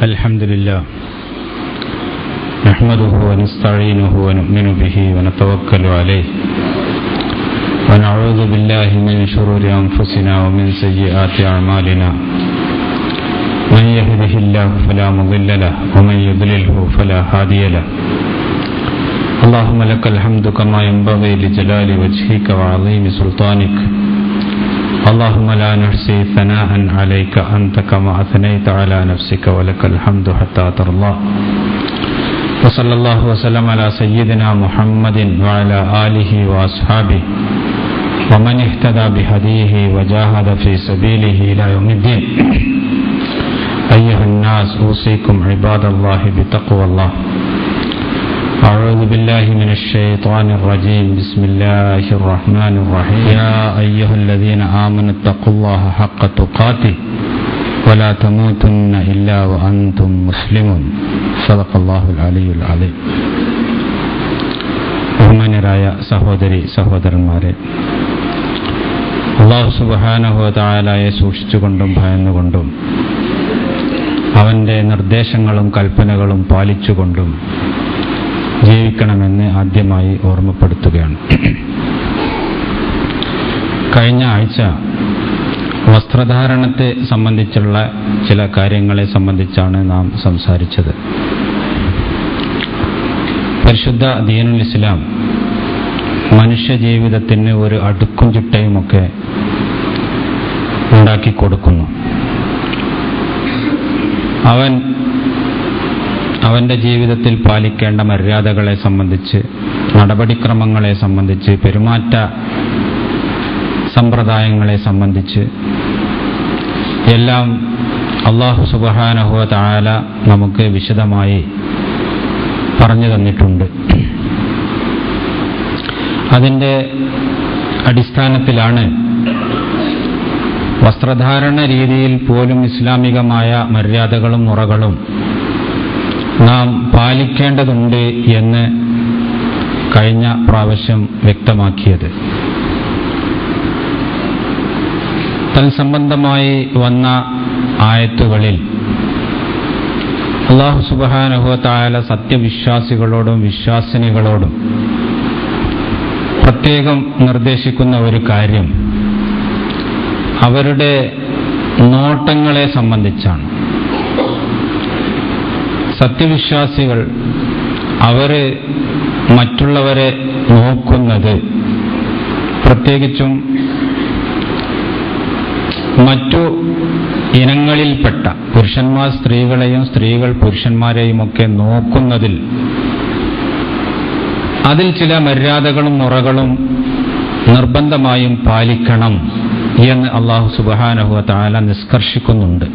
الحمد لله نحمده ونستعينه ونؤمن به ونتوكل عليه ونعوذ بالله من شرور أنفسنا ومن سيئات أعمالنا من يهده الله فلا مضل له ومن يضلله فلا هادي له اللهم لك الحمد كما ينبغي لجلال وجهك وعظيم سلطانك اللهم لا نحصي ثناء عليك أنت كما أثنيت على نفسك ولك الحمد حتى ترضى وصلى الله وسلم على سيدنا محمد وعلى آله وأصحابه ومن اهتدى بهديه وجاهد في سبيله إلى يوم الدين أيها الناس أوصيكم عباد الله بتقوى الله أعوذ بالله من الشيطان الرجيم بسم الله الرحمن الرحيم يا أيها الذين آمنوا اتقوا الله حق تقاته ولا تموتن إلا وأنتم مسلمون صدق الله العلي العظيم ബഹുമാന്യരായ സഹോദരി സഹോദരന്മാരെ അള്ളാഹു സുബാനഹുതായാലായെ സൂക്ഷിച്ചുകൊണ്ടും ഭയന്നുകൊണ്ടും അവന്റെ നിർദ്ദേശങ്ങളും കൽപ്പനകളും പാലിച്ചുകൊണ്ടും ജീവിക്കണമെന്ന് ആദ്യമായി ഓർമ്മപ്പെടുത്തുകയാണ് കഴിഞ്ഞ ആഴ്ച വസ്ത്രധാരണത്തെ സംബന്ധിച്ചുള്ള ചില കാര്യങ്ങളെ സംബന്ധിച്ചാണ് നാം സംസാരിച്ചത് പരിശുദ്ധ ദീനുൽ ഇസ്ലാം മനുഷ്യ ജീവിതത്തിന് ഒരു അടുക്കും ചിട്ടയുമൊക്കെ ഉണ്ടാക്കി കൊടുക്കുന്നു അവൻ അവന്റെ ജീവിതത്തിൽ പാലിക്കേണ്ട മര്യാദകളെ സംബന്ധിച്ച് നടപടിക്രമങ്ങളെ സംബന്ധിച്ച് പെരുമാറ്റ സമ്പ്രദായങ്ങളെ സംബന്ധിച്ച് എല്ലാം അള്ളാഹു സുബാനഹുവ താല നമുക്ക് വിശദമായി പറഞ്ഞു തന്നിട്ടുണ്ട് അതിൻ്റെ അടിസ്ഥാനത്തിലാണ് വസ്ത്രധാരണ രീതിയിൽ പോലും ഇസ്ലാമികമായ മര്യാദകളും മുറകളും നാം പാലിക്കേണ്ടതുണ്ട് എന്ന് കഴിഞ്ഞ പ്രാവശ്യം വ്യക്തമാക്കിയത് തൽസംബന്ധമായി വന്ന ആയത്തുകളിൽ അള്ളാഹു സുബാനുഭവത്തായ സത്യവിശ്വാസികളോടും വിശ്വാസിനികളോടും പ്രത്യേകം നിർദ്ദേശിക്കുന്ന ഒരു കാര്യം അവരുടെ നോട്ടങ്ങളെ സംബന്ധിച്ചാണ് സത്യവിശ്വാസികൾ അവര് മറ്റുള്ളവരെ നോക്കുന്നത് പ്രത്യേകിച്ചും മറ്റു ഇനങ്ങളിൽപ്പെട്ട പുരുഷന്മാർ സ്ത്രീകളെയും സ്ത്രീകൾ പുരുഷന്മാരെയും ഒക്കെ നോക്കുന്നതിൽ അതിൽ ചില മര്യാദകളും മുറകളും നിർബന്ധമായും പാലിക്കണം എന്ന് അള്ളാഹു സുബാനഹുവ താല നിഷ്കർഷിക്കുന്നുണ്ട്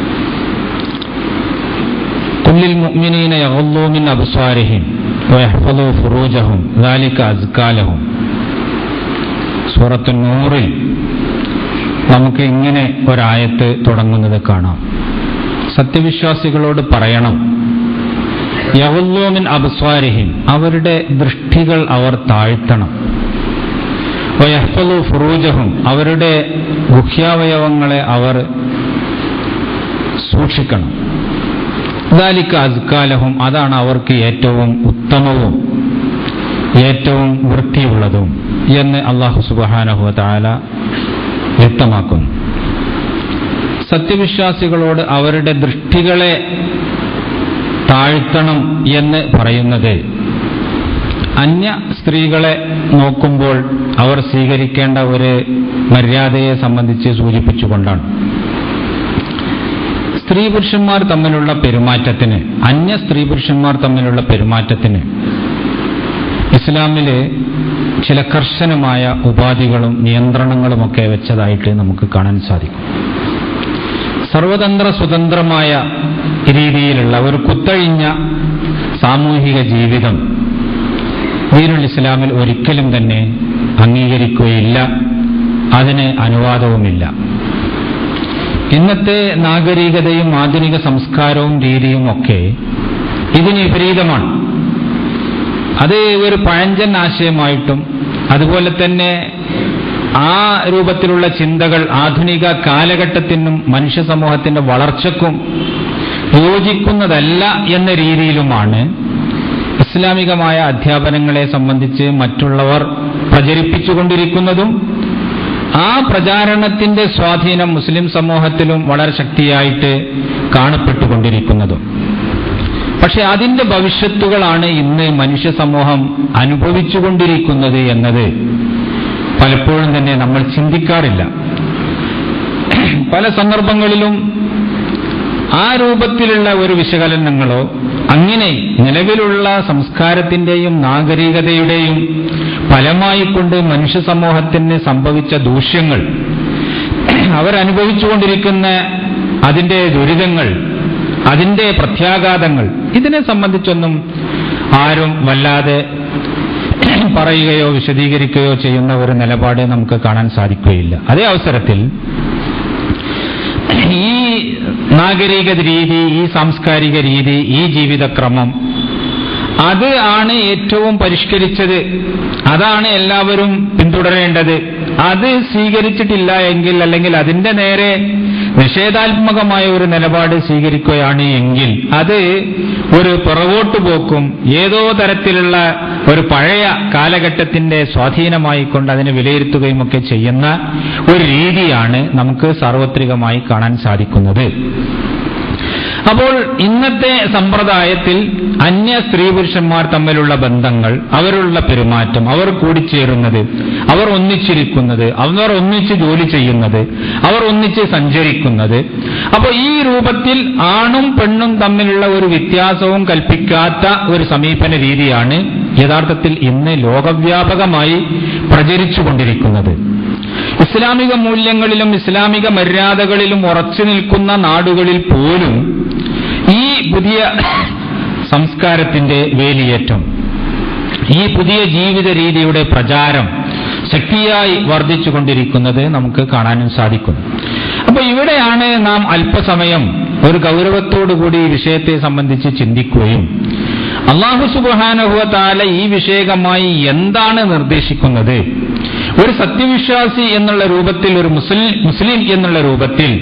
കുല്ലിൽ മുഅ്മിനീന യഗുള്ളൂ മിൻ അബ്സാരിഹിം വയഹ്ഫളൂ ഫുറൂജഹും ദാലിക അസ്കാലഹും സൂറത്തു നൂറിൽ നമുക്ക് ഇങ്ങനെ ഒരായത്ത് തുടങ്ങുന്നത് കാണാം സത്യവിശ്വാസികളോട് പറയണം യഹുല്ലൂമിൻ അബ്സ്വാരിഹിം അവരുടെ ദൃഷ്ടികൾ അവർ താഴ്ത്തണം വയഹ്ഫലു ഫുറൂജഹും അവരുടെ ഗുഹ്യാവയവങ്ങളെ അവർ സൂക്ഷിക്കണം ദാലിക്ക അസ്കാലഹും അതാണ് അവർക്ക് ഏറ്റവും ഉത്തമവും ഏറ്റവും വൃത്തിയുള്ളതും എന്ന് അള്ളാഹു സുബാനഹു താല വ്യക്തമാക്കുന്നു സത്യവിശ്വാസികളോട് അവരുടെ ദൃഷ്ടികളെ താഴ്ത്തണം എന്ന് പറയുന്നത് അന്യ സ്ത്രീകളെ നോക്കുമ്പോൾ അവർ സ്വീകരിക്കേണ്ട ഒരു മര്യാദയെ സംബന്ധിച്ച് സൂചിപ്പിച്ചുകൊണ്ടാണ് സ്ത്രീ പുരുഷന്മാർ തമ്മിലുള്ള പെരുമാറ്റത്തിന് അന്യ സ്ത്രീ പുരുഷന്മാർ തമ്മിലുള്ള പെരുമാറ്റത്തിന് ഇസ്ലാമില് ചില കർശനമായ ഉപാധികളും നിയന്ത്രണങ്ങളുമൊക്കെ വെച്ചതായിട്ട് നമുക്ക് കാണാൻ സാധിക്കും സർവതന്ത്ര സ്വതന്ത്രമായ രീതിയിലുള്ള ഒരു കുത്തഴിഞ്ഞ സാമൂഹിക ജീവിതം ദീനുൽ ഇസ്ലാമിൽ ഒരിക്കലും തന്നെ അംഗീകരിക്കുകയില്ല അതിന് അനുവാദവുമില്ല ഇന്നത്തെ നാഗരികതയും ആധുനിക സംസ്കാരവും രീതിയും ഒക്കെ ഇതിന് വിപരീതമാണ് അത് ഒരു പഴഞ്ചൻ ആശയമായിട്ടും അതുപോലെ തന്നെ ആ രൂപത്തിലുള്ള ചിന്തകൾ ആധുനിക കാലഘട്ടത്തിനും മനുഷ്യ സമൂഹത്തിന്റെ വളർച്ചക്കും യോജിക്കുന്നതല്ല എന്ന രീതിയിലുമാണ് ഇസ്ലാമികമായ അധ്യാപനങ്ങളെ സംബന്ധിച്ച് മറ്റുള്ളവർ പ്രചരിപ്പിച്ചുകൊണ്ടിരിക്കുന്നതും ആ പ്രചാരണത്തിന്റെ സ്വാധീനം മുസ്ലിം സമൂഹത്തിലും വളരെ ശക്തിയായിട്ട് കാണപ്പെട്ടുകൊണ്ടിരിക്കുന്നതും പക്ഷെ അതിന്റെ ഭവിഷ്യത്തുകളാണ് ഇന്ന് മനുഷ്യ സമൂഹം അനുഭവിച്ചുകൊണ്ടിരിക്കുന്നത് എന്നത് പലപ്പോഴും തന്നെ നമ്മൾ ചിന്തിക്കാറില്ല പല സന്ദർഭങ്ങളിലും ആ രൂപത്തിലുള്ള ഒരു വിശകലനങ്ങളോ അങ്ങനെ നിലവിലുള്ള സംസ്കാരത്തിന്റെയും നാഗരികതയുടെയും ഫലമായിക്കൊണ്ട് മനുഷ്യ സമൂഹത്തിന് സംഭവിച്ച ദൂഷ്യങ്ങൾ അവരനുഭവിച്ചുകൊണ്ടിരിക്കുന്ന അതിന്റെ ദുരിതങ്ങൾ അതിന്റെ പ്രത്യാഘാതങ്ങൾ ഇതിനെ സംബന്ധിച്ചൊന്നും ആരും വല്ലാതെ പറയുകയോ വിശദീകരിക്കുകയോ ചെയ്യുന്ന ഒരു നിലപാട് നമുക്ക് കാണാൻ സാധിക്കുകയില്ല അതേ അവസരത്തിൽ ഈ നാഗരിക രീതി ഈ സാംസ്കാരിക രീതി ഈ ജീവിതക്രമം അത് ആണ് ഏറ്റവും പരിഷ്കരിച്ചത് അതാണ് എല്ലാവരും പിന്തുടരേണ്ടത് അത് സ്വീകരിച്ചിട്ടില്ല എങ്കിൽ അല്ലെങ്കിൽ അതിന്റെ നേരെ നിഷേധാത്മകമായ ഒരു നിലപാട് സ്വീകരിക്കുകയാണ് എങ്കിൽ അത് ഒരു പുറകോട്ട് പോക്കും ഏതോ തരത്തിലുള്ള ഒരു പഴയ കാലഘട്ടത്തിന്റെ സ്വാധീനമായിക്കൊണ്ട് അതിനെ വിലയിരുത്തുകയും ഒക്കെ ചെയ്യുന്ന ഒരു രീതിയാണ് നമുക്ക് സാർവത്രികമായി കാണാൻ സാധിക്കുന്നത് അപ്പോൾ ഇന്നത്തെ സമ്പ്രദായത്തിൽ അന്യ സ്ത്രീ പുരുഷന്മാർ തമ്മിലുള്ള ബന്ധങ്ങൾ അവരുള്ള പെരുമാറ്റം അവർ കൂടിച്ചേരുന്നത് അവർ ഒന്നിച്ചിരിക്കുന്നത് അവർ ഒന്നിച്ച് ജോലി ചെയ്യുന്നത് അവർ ഒന്നിച്ച് സഞ്ചരിക്കുന്നത് അപ്പോൾ ഈ രൂപത്തിൽ ആണും പെണ്ണും തമ്മിലുള്ള ഒരു വ്യത്യാസവും കൽപ്പിക്കാത്ത ഒരു സമീപന രീതിയാണ് യഥാർത്ഥത്തിൽ ഇന്ന് ലോകവ്യാപകമായി പ്രചരിച്ചുകൊണ്ടിരിക്കുന്നത് ഇസ്ലാമിക മൂല്യങ്ങളിലും ഇസ്ലാമിക മര്യാദകളിലും ഉറച്ചു നിൽക്കുന്ന നാടുകളിൽ പോലും ഈ പുതിയ സംസ്കാരത്തിന്റെ വേലിയേറ്റം ഈ പുതിയ ജീവിത രീതിയുടെ പ്രചാരം ശക്തിയായി വർദ്ധിച്ചുകൊണ്ടിരിക്കുന്നത് നമുക്ക് കാണാനും സാധിക്കും അപ്പൊ ഇവിടെയാണ് നാം അല്പസമയം ഒരു ഗൗരവത്തോടുകൂടി ഈ വിഷയത്തെ സംബന്ധിച്ച് ചിന്തിക്കുകയും അള്ളാഹു സുബാനുഭവത്താല ഈ വിഷയകമായി എന്താണ് നിർദ്ദേശിക്കുന്നത് ഒരു സത്യവിശ്വാസി എന്നുള്ള രൂപത്തിൽ ഒരു മുസ്ലിം മുസ്ലിം എന്നുള്ള രൂപത്തിൽ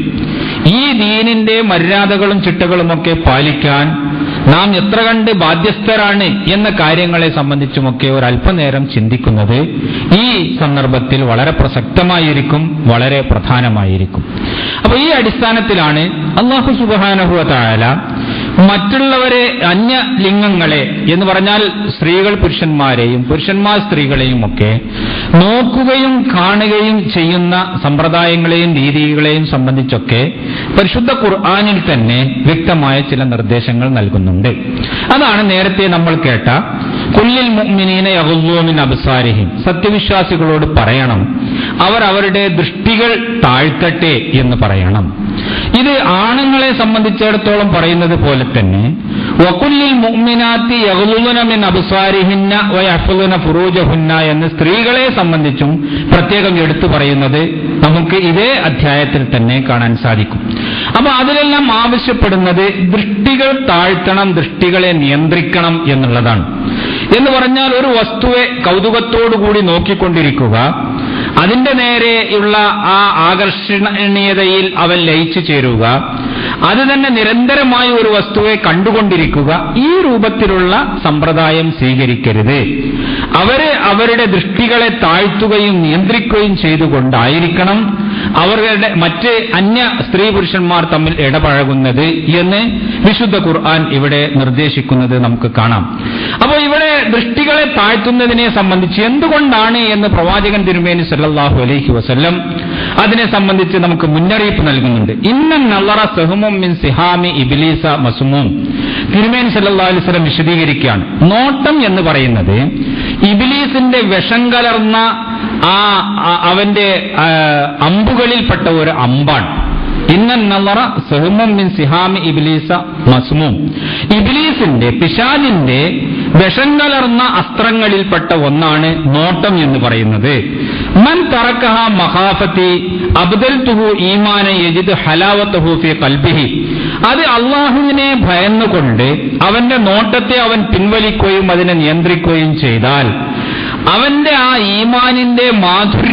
ഈ ദീനിന്റെ മര്യാദകളും ചിട്ടകളുമൊക്കെ പാലിക്കാൻ നാം എത്ര കണ്ട് ബാധ്യസ്ഥരാണ് എന്ന കാര്യങ്ങളെ സംബന്ധിച്ചുമൊക്കെ ഒരു അല്പനേരം ചിന്തിക്കുന്നത് ഈ സന്ദർഭത്തിൽ വളരെ പ്രസക്തമായിരിക്കും വളരെ പ്രധാനമായിരിക്കും അപ്പൊ ഈ അടിസ്ഥാനത്തിലാണ് അള്ളാഹു സുബാനഹുവ തായാല മറ്റുള്ളവരെ അന്യ ലിംഗങ്ങളെ എന്ന് പറഞ്ഞാൽ സ്ത്രീകൾ പുരുഷന്മാരെയും പുരുഷന്മാർ സ്ത്രീകളെയും ഒക്കെ നോക്കുകയും കാണുകയും ചെയ്യുന്ന സമ്പ്രദായങ്ങളെയും രീതികളെയും സംബന്ധിച്ചൊക്കെ പരിശുദ്ധ ഖുർആാനിൽ തന്നെ വ്യക്തമായ ചില നിർദ്ദേശങ്ങൾ നൽകുന്നുണ്ട് അതാണ് നേരത്തെ നമ്മൾ കേട്ട കുല്ലിൽ മുഅ്മിനീന യഹുസൂമിൻ അബ്സാരിഹിം സത്യവിശ്വാസികളോട് പറയണം അവർ അവരുടെ ദൃഷ്ടികൾ താഴ്ത്തട്ടെ എന്ന് പറയണം ഇത് ആണുങ്ങളെ സംബന്ധിച്ചിടത്തോളം പറയുന്നത് പോലെ തന്നെ വക്കുല്ലിൽ മുഅ്മിനാത്തി യഹ്ലുന മിൻ അബ്സാരിഹിന്ന വയഹ്ഫുന ഫുറൂജഹുന്ന എന്ന് സ്ത്രീകളെ സംബന്ധിച്ചും പ്രത്യേകം എടുത്തു പറയുന്നത് നമുക്ക് ഇതേ അധ്യായത്തിൽ തന്നെ കാണാൻ സാധിക്കും അപ്പൊ അതിലെല്ലാം ആവശ്യപ്പെടുന്നത് ദൃഷ്ടികൾ താഴ്ത്തണം ദൃഷ്ടികളെ നിയന്ത്രിക്കണം എന്നുള്ളതാണ് എന്ന് പറഞ്ഞാൽ ഒരു വസ്തുവെ കൗതുകത്തോടുകൂടി നോക്കിക്കൊണ്ടിരിക്കുക അതിന്റെ നേരെയുള്ള ആ ആകർഷണീയതയിൽ അവൻ ലയിച്ചു ചേരുക അത് തന്നെ നിരന്തരമായ ഒരു വസ്തുവെ കണ്ടുകൊണ്ടിരിക്കുക ഈ രൂപത്തിലുള്ള സമ്പ്രദായം സ്വീകരിക്കരുത് അവര് അവരുടെ ദൃഷ്ടികളെ താഴ്ത്തുകയും നിയന്ത്രിക്കുകയും ചെയ്തുകൊണ്ടായിരിക്കണം അവരുടെ മറ്റ് അന്യ സ്ത്രീ പുരുഷന്മാർ തമ്മിൽ ഇടപഴകുന്നത് എന്ന് വിശുദ്ധ ഖുർആൻ ഇവിടെ നിർദ്ദേശിക്കുന്നത് നമുക്ക് കാണാം അപ്പോൾ ഇവിടെ ദൃഷ്ടികളെ താഴ്ത്തുന്നതിനെ സംബന്ധിച്ച് എന്തുകൊണ്ടാണ് എന്ന് പ്രവാചകൻ തിരുമേനി സല്ലല്ലാഹു അലൈഹി വസല്ലം അതിനെ സംബന്ധിച്ച് നമുക്ക് മുന്നറിയിപ്പ് നൽകുന്നുണ്ട് ഇന്നൻ നല്ലറ സഹുമും മിൻ സിഹാമി ഇബിലീസ മസുമും തിരുമേനി സല്ലല്ലാഹു അലൈഹി വസല്ലം വിശദീകരിക്കുകയാണ് നോട്ടം എന്ന് പറയുന്നത് ഇബിലീസിന്റെ വിഷം കലർന്ന ആ ആ- അവന്റെ ആ, അമ്പുകളിൽപ്പെട്ട ഒരു അമ്പാണ് ഇന്നൻ നല്ലറ സഹുമും മിൻ സിഹാമി ഇബിലീസ മസ്മും ഇബിലീസിന്റെ പിശാലിന്റെ വിഷം കലർന്ന അസ്ത്രങ്ങളിൽപ്പെട്ട ഒന്നാണ് നോട്ടം എന്ന് പറയുന്നത് മൻ തറക്കഹ മഹാഫത്തി അബ്ദൽ തുഹു ഈമാന യജിദ് ഹലാവത്തുഹു ഫി കൽബിഹി അത് അള്ളാഹുവിനെ ഭയന്നുകൊണ്ട് അവന്റെ നോട്ടത്തെ അവൻ പിൻവലിക്കുകയും അതിനെ നിയന്ത്രിക്കുകയും ചെയ്താൽ അവന്റെ ആ ഈമാനിന്റെ മാധുര്യം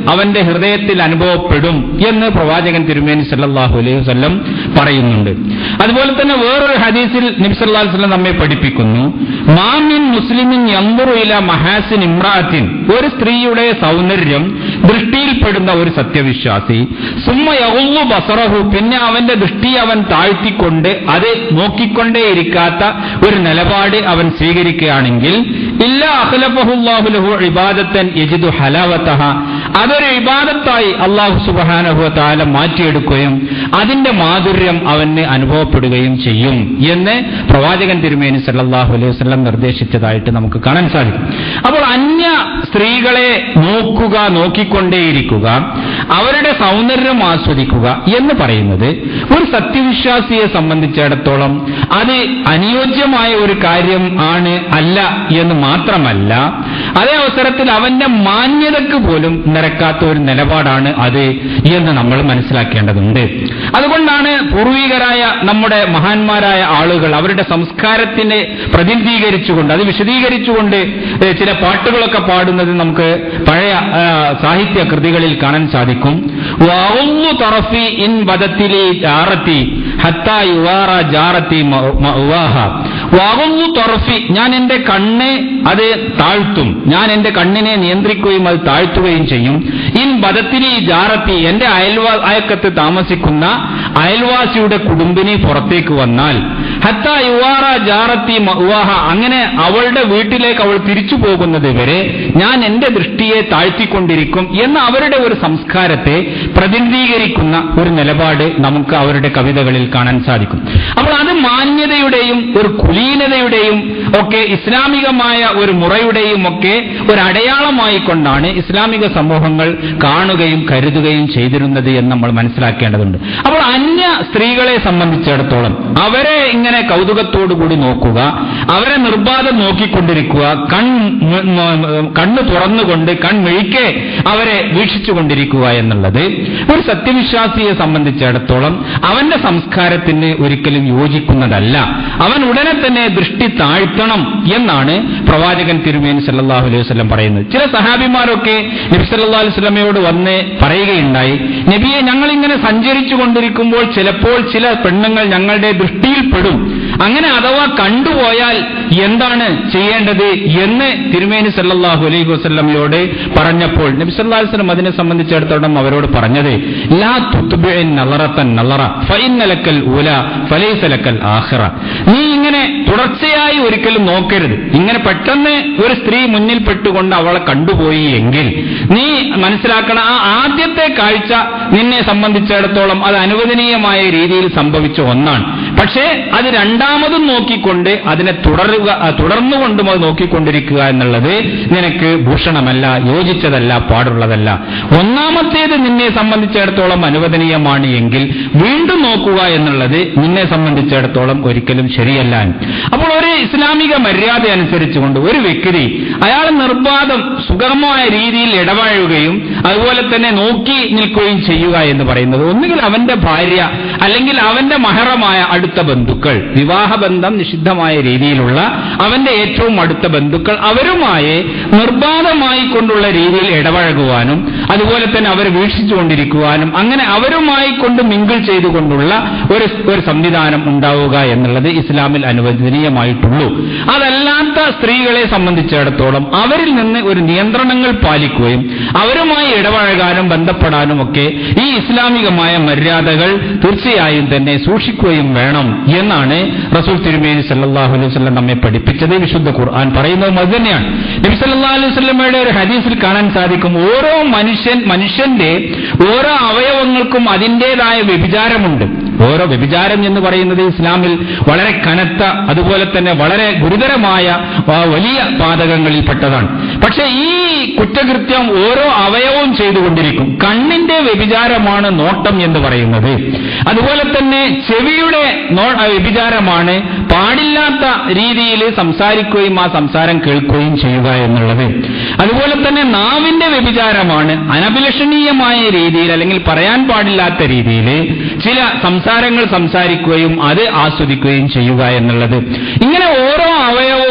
അവന്റെ ഹൃദയത്തിൽ അനുഭവപ്പെടും എന്ന് പ്രവാചകൻ തിരുമേനി സല്ലല്ലാഹു അലൈഹി വസല്ലം പറയുന്നുണ്ട് അതുപോലെ തന്നെ വേറൊരു ഹദീസിൽ നബി സല്ലല്ലാഹു അലൈഹി വസല്ലം നമ്മെ പഠിപ്പിക്കുന്നു മാമിൻ മുസ്ലിമിൻ യൻദുറു ഇല മഹാസിൻ ഇമ്രാത്തിൻ ഒരു സ്ത്രീയുടെ സൗന്ദര്യം ദൃഷ്ടിയിൽപ്പെടുന്ന ഒരു സത്യവിശ്വാസി സുമ്മ യഹുല്ലു ബസറഹു പിന്നെ അവന്റെ ദൃഷ്ടി അവൻ താഴ്ത്തിക്കൊണ്ട് അത് നോക്കിക്കൊണ്ടേയിരിക്കാത്ത ഒരു നിലപാട് അവൻ സ്വീകരിക്കുകയാണെങ്കിൽ ഇല്ല അഖ്ലഫഹുല്ലാഹു ലഹു ഇബാദത്തൻ യജിദു ഹലാവത്തഹ അതൊരു ഇബാദത്തായി അള്ളാഹു സുബ്ഹാനഹു തആല മാറ്റിയെടുക്കുകയും അതിന്റെ മാധുര്യം അവന് അനുഭവപ്പെടുകയും ചെയ്യും എന്ന് പ്രവാചകൻ തിരുമേനി സല്ലല്ലാഹു അലൈഹി വസല്ലം നിർദ്ദേശിച്ചതായിട്ട് നമുക്ക് കാണാൻ സാധിക്കും അപ്പോൾ അന്യ സ്ത്രീകളെ നോക്കുക നോക്കിക്കൊണ്ടേയിരിക്കുക അവരുടെ സൗന്ദര്യം ആസ്വദിക്കുക എന്ന് പറയുന്നത് ഒരു സത്യവിശ്വാസിയെ സംബന്ധിച്ചിടത്തോളം അത് അനുയോജ്യമായ ഒരു കാര്യം ആണ് അല്ല എന്ന് മാത്രമല്ല അതേ അവസരത്തിൽ അവന്റെ മാന്യതയ്ക്ക് പോലും നിരക്കാത്ത ഒരു നിലപാടാണ് അത് എന്ന് നമ്മൾ മനസ്സിലാക്കേണ്ടതുണ്ട് അതുകൊണ്ടാണ് പൂർവികരായ നമ്മുടെ മഹാന്മാരായ ആളുകൾ അവരുടെ സംസ്കാരത്തിനെ പ്രതിനിധീകരിച്ചുകൊണ്ട് അത് വിശദീകരിച്ചുകൊണ്ട് ഏഹ്, ചില പാട്ടുകളൊക്കെ പാടുന്നത് നമുക്ക് പഴയ ആ, സാഹിത്യ കൃതികളിൽ കാണാൻ സാധിക്കും വഅഉല്ലു തറഫി ഇൻ ബദത്തിലി ജാറത്തി ഹത്താ യുവാറ ജാറത്തി മ- മഅ്വാഹ. വഅഉല്ലു തറഫി ഞാൻ എന്റെ കണ്ണ് അത് താഴ്ത്തും ഞാൻ എന്റെ കണ്ണിനെ നിയന്ത്രിക്കുകയും അത് താഴ്ത്തുകയും ചെയ്യും ഇൻ ബദത്തിലി ജാറത്തി എന്റെ അയൽവാ അയക്കത്ത് താമസിക്കുന്ന അയൽവാസിയുടെ കുടുംബിനി പുറത്തേക്ക് വന്നാൽ ഹത്ത യുവാറ ജാറത്തി മഅ്വാഹ അങ്ങനെ അവളുടെ വീട്ടിലേക്ക് അവൾ തിരിച്ചു പോകുന്നത് വരെ ഞാൻ എന്റെ ദൃഷ്ടിയെ താഴ്ത്തിക്കൊണ്ടിരിക്കും എന്ന അവരുടെ ഒരു സംസ്കാരത്തെ പ്രതിനിധീകരിക്കുന്ന ഒരു നിലപാട് നമുക്ക് അവരുടെ കവിതകളിൽ കാണാൻ സാധിക്കും അപ്പോൾ അത് മാന്യതയുടെയും ഒരു കുലീനതയുടെയും ഒക്കെ ഇസ്ലാമികമായ ഒരു മുറയുടെയും ഒക്കെ ഒരു അടയാളമായി കൊണ്ടാണ് ഇസ്ലാമിക സമൂഹങ്ങൾ കാണുകയും കരുതുകയും ചെയ്തിരുന്നത് എന്ന് നമ്മൾ മനസ്സിലാക്കേണ്ടതുണ്ട് അപ്പോൾ അന്യ സ്ത്രീകളെ സംബന്ധിച്ചിടത്തോളം അവരെ ഇങ്ങനെ കൗതുകത്തോടു കൂടി നോക്കുക അവരെ നിർബാധം നോക്കിക്കൊണ്ടിരിക്കുക കൺ മ- മ- കണ്ണ് തുറന്നുകൊണ്ട് കൺമിഴിക്കെ അവരെ വീക്ഷിച്ചുകൊണ്ടിരിക്കുക എന്നുള്ളത് ഒരു സത്യവിശ്വാസിയെ സംബന്ധിച്ചിടത്തോളം അവന്റെ സംസ്കാരത്തിന് ഒരിക്കലും യോജിക്കുന്നതല്ല അവൻ ഉടനെ തന്നെ ദൃഷ്ടി താഴ്ത്തണം എന്നാണ് പ്രവാചകൻ തിരുമേനി സല്ലല്ലാഹു അലൈഹി വസല്ലം പറയുന്നത് ചില സഹാബിമാരൊക്കെ നബി സല്ലല്ലാഹു അലൈഹി വസല്ലമയോട് വന്ന് പറയുകയുണ്ടായി നബിയെ ഞങ്ങൾ ഇങ്ങനെ സഞ്ചരിച്ചു കൊണ്ടിരിക്കുമ്പോൾ ചിലപ്പോൾ ചില പെണ്ണുങ്ങൾ ഞങ്ങളുടെ ദൃഷ്ടിയിൽപ്പെടും അങ്ങനെ അഥവാ കണ്ടുപോയാൽ എന്താണ് ചെയ്യേണ്ടത് എന്ന് തിരുമേനി സല്ലല്ലാഹു അലൈഹി വസല്ലമയോട് പറഞ്ഞപ്പോൾ നബി സല്ലല്ലാഹു അലൈഹി വസല്ലം അതിനെ സംബന്ധിച്ചിടത്തോളം അവരോട് പറഞ്ഞത് ലാ തുത്ബിഇൻ നളറത്തൻ നളറ ഫഇന്നലക്കൽ ഊല ഫലൈസ ലക്കൽ ആഖിറ നീ ഇങ്ങനെ തുടർച്ചയായി ഒരിക്കലും നോക്കരുത് ഇങ്ങനെ പെട്ടെന്ന് ഒരു സ്ത്രീ മുന്നിൽ പെട്ടുകൊണ്ട് അവളെ കണ്ടുപോയി എങ്കിൽ നീ മനസ്സിലാക്കണം ആ ആദ്യത്തെ കാഴ്ച നിന്നെ സംബന്ധിച്ചിടത്തോളം അത് അനുവദനീയമായ രീതിയിൽ സംഭവിച്ച ഒന്നാണ് പക്ഷേ അത് രണ്ടാമതും നോക്കിക്കൊണ്ട് അതിനെ തുടരുക ആ, തുടർന്നുകൊണ്ടും അത് നോക്കിക്കൊണ്ടിരിക്കുക എന്നുള്ളത് നിനക്ക് ഭൂഷണമല്ല യോജിച്ചതല്ല പാടുള്ളതല്ല ഒന്നാമത്തേത് നിന്നെ സംബന്ധിച്ചിടത്തോളം അനുവദനീയമാണ് എങ്കിൽ വീണ്ടും നോക്കുക എന്നുള്ളത് നിന്നെ സംബന്ധിച്ചിടത്തോളം ഒരിക്കലും ശരിയല്ല അപ്പോൾ ഒരു ഇസ്ലാമിക മര്യാദ അനുസരിച്ചുകൊണ്ട് ഒരു വ്യക്തി അയാൾ നിർബാധം സുഗമമായ രീതിയിൽ ഇടപഴകുകയും അതുപോലെ തന്നെ നോക്കി നിൽക്കുകയും ചെയ്യുക എന്ന് പറയുന്നത് ഒന്നുകിൽ അവന്റെ ഭാര്യ അല്ലെങ്കിൽ അവന്റെ മഹറമായ അടുത്ത ബന്ധുക്കൾ വിവാഹബന്ധം നിഷിദ്ധമായ രീതിയിലുള്ള അവന്റെ ഏറ്റവും അടുത്ത ബന്ധുക്കൾ അവരുമായി നിർബാധമായി കൊണ്ടുള്ള രീതിയിൽ ഇടപഴകുവാനും അതുപോലെ തന്നെ അവരെ വീക്ഷിച്ചുകൊണ്ടിരിക്കുവാനും അങ്ങനെ അവരുമായി കൊണ്ട് മിങ്കിൾ ചെയ്തുകൊണ്ടുള്ള ഒരു ഒരു സംവിധാനം ഉണ്ടാവുക എന്നുള്ളത് ഇസ്ലാമിൽ അനുവദനീയമായിട്ടുള്ളൂ അതല്ലാത്ത സ്ത്രീകളെ സംബന്ധിച്ചിടത്തോളം അവരിൽ നിന്ന് ഒരു നിയന്ത്രണങ്ങൾ പാലിക്കുകയും അവരുമായി ഇടപഴകാനും ബന്ധപ്പെടാനും ഒക്കെ ഈ ഇസ്ലാമികമായ മര്യാദകൾ തീർച്ചയായും തന്നെ സൂക്ഷിക്കുകയും വേണം എന്നാണ് റസൂൽ തിരുമേനി സല്ലല്ലാഹു അലൈഹി വസല്ലം നമ്മെ പഠിപ്പിച്ചത് വിശുദ്ധ ഖുർആൻ പറയുന്നതും അത് തന്നെയാണ് നബി സല്ലല്ലാഹു അലൈഹി വസല്ലമയുടെ ഒരു ഹദീസിൽ കാണാൻ സാധിക്കും ഓരോ മനുഷ്യൻ മനുഷ്യന്റെ ഓരോ അവയവങ്ങൾക്കും അതിൻ്റെതായ വ്യഭിചാരമുണ്ട് ഓരോ വ്യഭിചാരം എന്ന് പറയുന്നത് ഇസ്ലാമിൽ വളരെ കനത്ത അതുപോലെ തന്നെ വളരെ ഗുരുതരമായ ആ, വലിയ പാതകങ്ങളിൽപ്പെട്ടതാണ് പക്ഷെ ഈ കുറ്റകൃത്യം ഓരോ അവയവവും ചെയ്തുകൊണ്ടിരിക്കും കണ്ണിന്റെ വ്യഭിചാരമാണ് നോട്ടം എന്ന് പറയുന്നത് അതുപോലെ തന്നെ ചെവിയുടെ നോ- ആ, വ്യഭിചാരമാണ് പാടില്ലാത്ത രീതിയിൽ സംസാരിക്കുകയും ആ സംസാരം കേൾക്കുകയും ചെയ്യുക എന്നുള്ളത് അതുപോലെ തന്നെ നാവിന്റെ വ്യഭിചാരമാണ് അനഭിലഷണീയമായ രീതിയിൽ അല്ലെങ്കിൽ പറയാൻ പാടില്ലാത്ത രീതിയിൽ ചില സംസാരങ്ങൾ സംസാരിക്കുകയും അത് ആസ്വദിക്കുകയും ചെയ്യുക എന്നുള്ളത് ഇങ്ങനെ ഓരോ അവയവവും